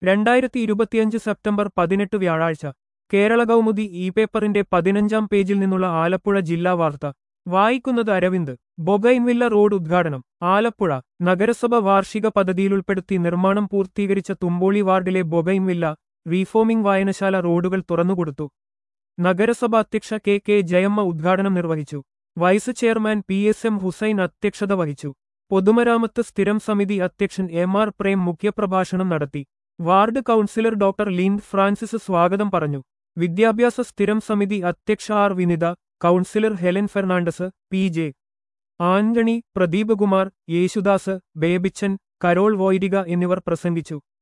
രണ്ടായിരത്തി ഇരുപത്തിയഞ്ച് സെപ്റ്റംബർ പതിനെട്ട് വ്യാഴാഴ്ച കേരള കൗമുദി ഇ പേപ്പറിന്റെ പതിനഞ്ചാം പേജിൽ നിന്നുള്ള ആലപ്പുഴ ജില്ലാ വാർത്ത വായിക്കുന്നത് അരവിന്ദ് ബൊഗൈൻവില്ല റോഡ് ഉദ്ഘാടനം ആലപ്പുഴ നഗരസഭ വാർഷിക പദ്ധതിയിലുൾപ്പെടുത്തി നിർമ്മാണം പൂർത്തീകരിച്ച തുമ്പോളി വാർഡിലെ ബൊഗൈൻവില്ല റീഫോമിംഗ് വായനശാല റോഡുകൾ തുറന്നുകൊടുത്തു നഗരസഭ അധ്യക്ഷ കെ കെ ജയമ്മ ഉദ്ഘാടനം നിർവഹിച്ചു vice chairman P S M Hussain അധ്യക്ഷത വഹിച്ചു പൊതുമരാമത്ത് സ്ഥിരം സമിതി അധ്യക്ഷൻ എം ആർ പ്രേം മുഖ്യപ്രഭാഷണം നടത്തി ward councillor doctor Lind Francis സ്വാഗതം പറഞ്ഞു വിദ്യാഭ്യാസ സ്ഥിരം സമിതി അധ്യക്ഷ R Vinitha councillor Helen Fernandez P J Antony Pradeepkumar Yesudas Babychan Carol വോയിരിക എന്നിവർ പ്രസംഗിച്ചു